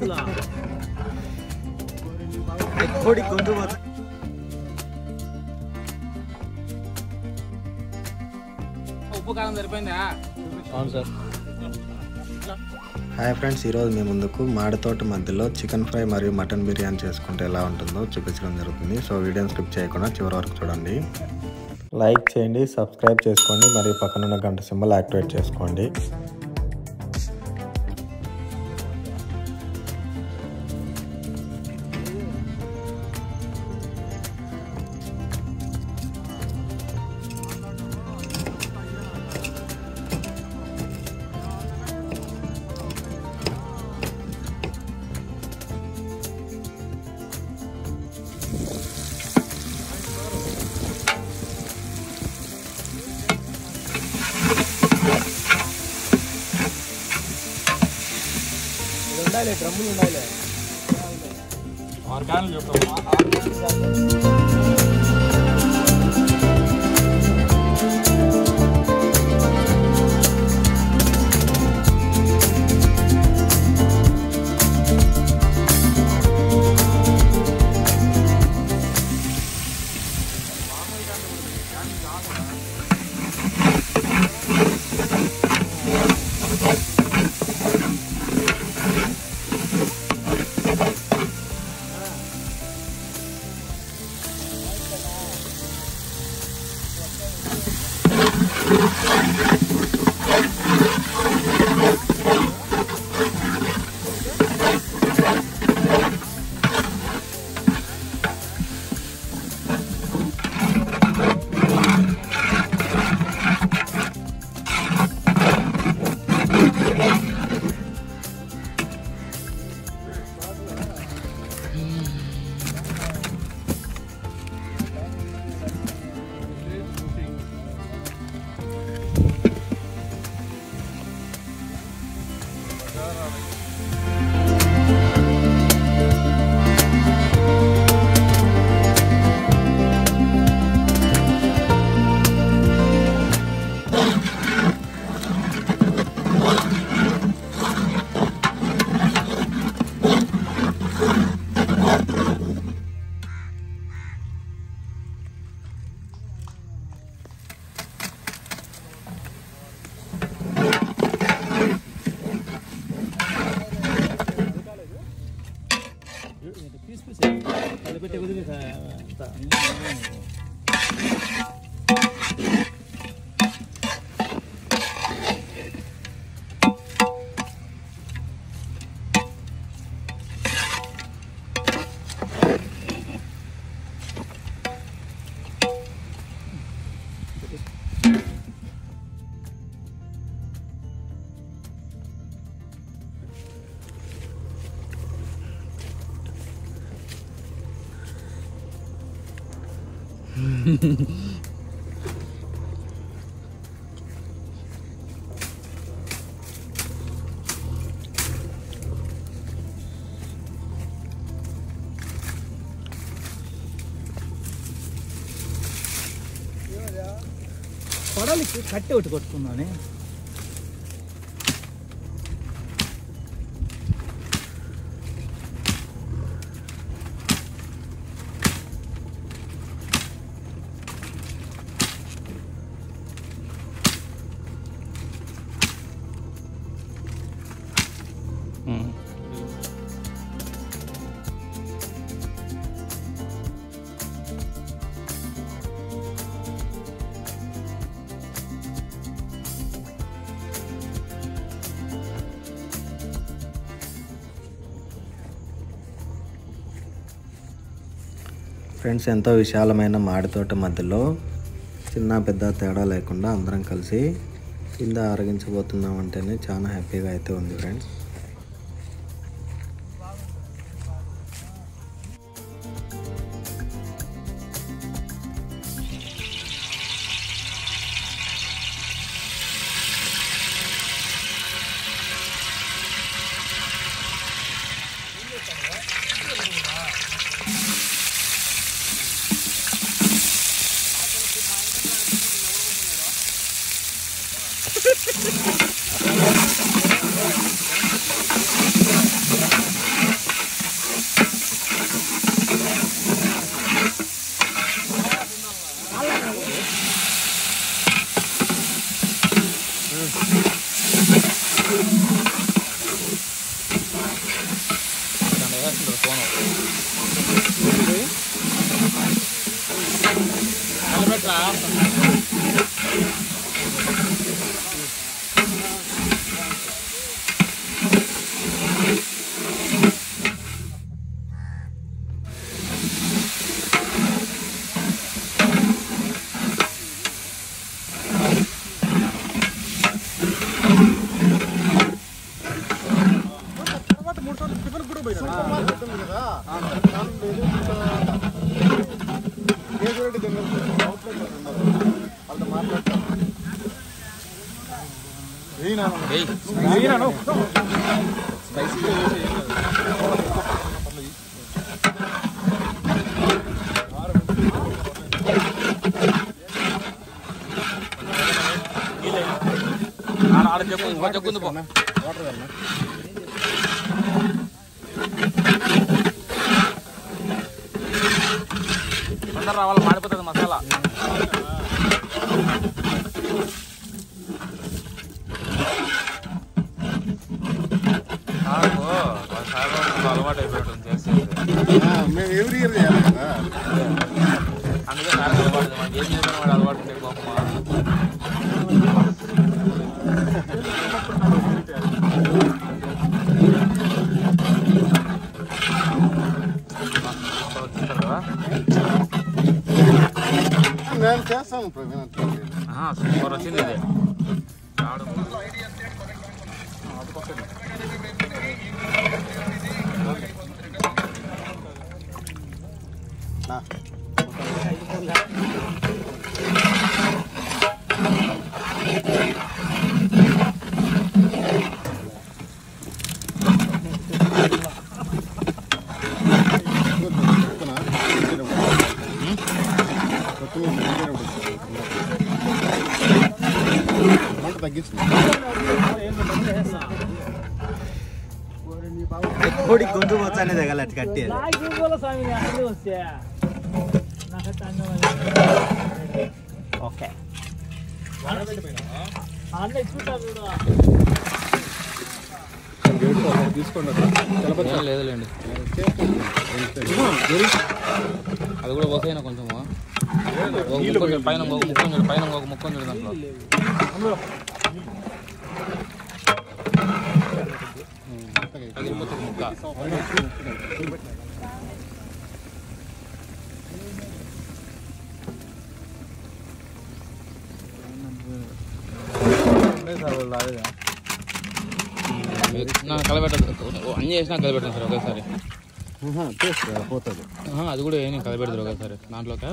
గొంతులా కోడి గొంతు పోతుంది ఉప్పు కారం సరిపోయిందా అవును సార్ హాయ్ ఫ్రెండ్స్ ఈరోజు మీ ముందుకు మాడితోట మధ్యలో చికెన్ ఫ్రై మరియు మటన్ బిర్యానీ చేసుకుంటే ఎలా ఉంటుందో చూపించడం జరుగుతుంది సో వీడియోని స్కిప్ చేయకుండా చివరి వరకు చూడండి లైక్ చేయండి సబ్స్క్రైబ్ చేసుకోండి మరియు పక్కనున్న గంట సింబల్ యాక్టివేట్ చేసుకోండి ఉండాలి డ్రమ్ములు ఉండాలి ఆరు క్యాన్లు చెప్తాము పీస్ పీస్ కలిపెట్టే కుదిరి అంతా కొడలికి కట్టె ఒకటి కొట్టుకున్నాను ఫ్రెండ్స్ ఎంతో విశాలమైన మాడితోట మధ్యలో చిన్న పెద్ద తేడా లేకుండా అందరం కలిసి కింద ఆరగించబోతున్నాం అంటేనే చాలా హ్యాపీగా అయితే ఉంది ఫ్రెండ్స్ ఏయ్, స్పైసీగా వేసి ఏం కాదు. ఆడ ఆడ చెప్పు ఇంకో చెక్కుంది పో తొందర రావాలి మాడిపోతుంది మసాలా నాకు ఒకసారి అలవాటు అయిపోతుంది చేసేది మేము ఎవ్రీ ఇయర్ చేయాలి కదా అందుకే నాకు అలవాటు మనకి ఏం చేసిన వాడు అలవాటు ఉంటే గొప్ప వచ్చింటారు కదా నేను చేస్తాను ప్రవీణ్ అట్లా ఆహా, సూపర్ వచ్చింది ఇది రావడం. మంట తగ్గించింది కోడి గొంతు వచ్చానే తగల కట్టి నాకు ఇవ్వాలి స్వామి నేను అన్నీ వస్తే నాకైతే అన్నీ ఓకే అన్న ఇచ్చుకుంటా చూడు ఏం లేదులేండి అది కూడా పోసైనా కొంచెము ఒక ముక్క ఉంది, పైన ఒక ముక్క ఉంది, పైన ఒక ముక్క ఉంది దాంట్లో పగిలిపోతుంది ముక్క నా కలబెట్టదు అన్నీ చేసినా కలబెట్టాను సార్ ఒకేసారి టేస్ట్ పోతుంది ఆహా, అది కూడా ఏం కలబెడతారు ఒకేసారి దాంట్లోకి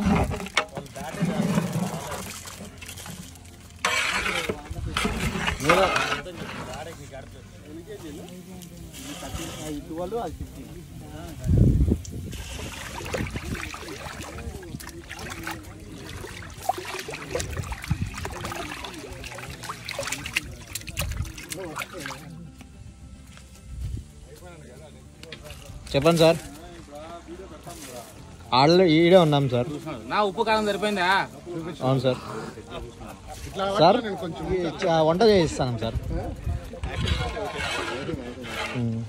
చెప్పండి సార్ ఆల్రెడీ ఈడే ఉన్నాం సార్ నా ఉప్పు కారం సరిపోయిందా అవును సార్ ఇట్లా సార్ నేను కొంచెం ఈ చ- వంట చేయిస్తాను సార్ ఉమ్.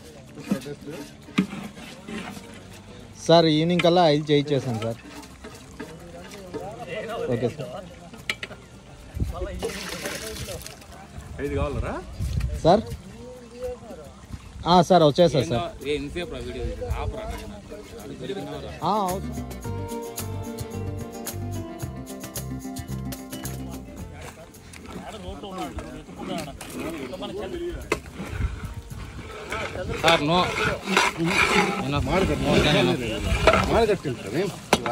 సార్ ఈవినింగ్ కల్లా ఐదు చేయించేసాను సార్ ఓకే సార్ ఐదు కావాలరా సార్ ఆ, సార్ వచ్చేసా సార్ ఏ ఇన్సేపు రా వీడియో తీసేది. ఆపురా నాయనా. అది జరిగినావురా. ఆ, అవును. సార్ నో నేను మాడగట్టింటారు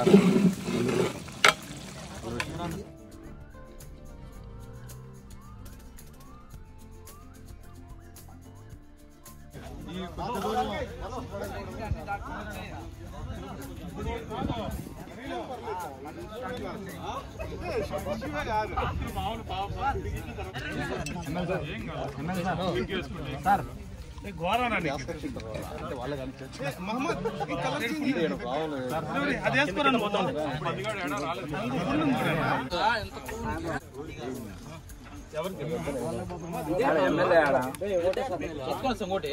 ఇంకోటి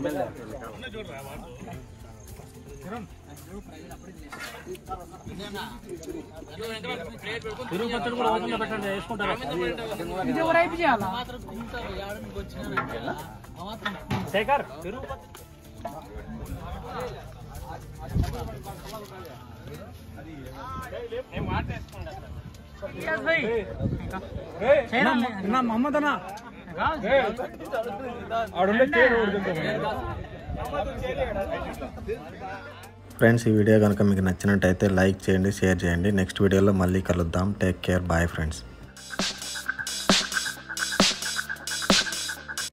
తిరుగు పచ్చడి కూడా ఓపెన్లో పెట్టండి వేసుకుంటారు శేఖర్ తిరుగు మమ్మదనా ఫ్రెండ్స్ ఈ వీడియో కనుక మీకు నచ్చినట్టయితే లైక్ చేయండి షేర్ చేయండి నెక్స్ట్ వీడియోలో మళ్ళీ కలుద్దాం టేక్ కేర్ బాయ్ ఫ్రెండ్స్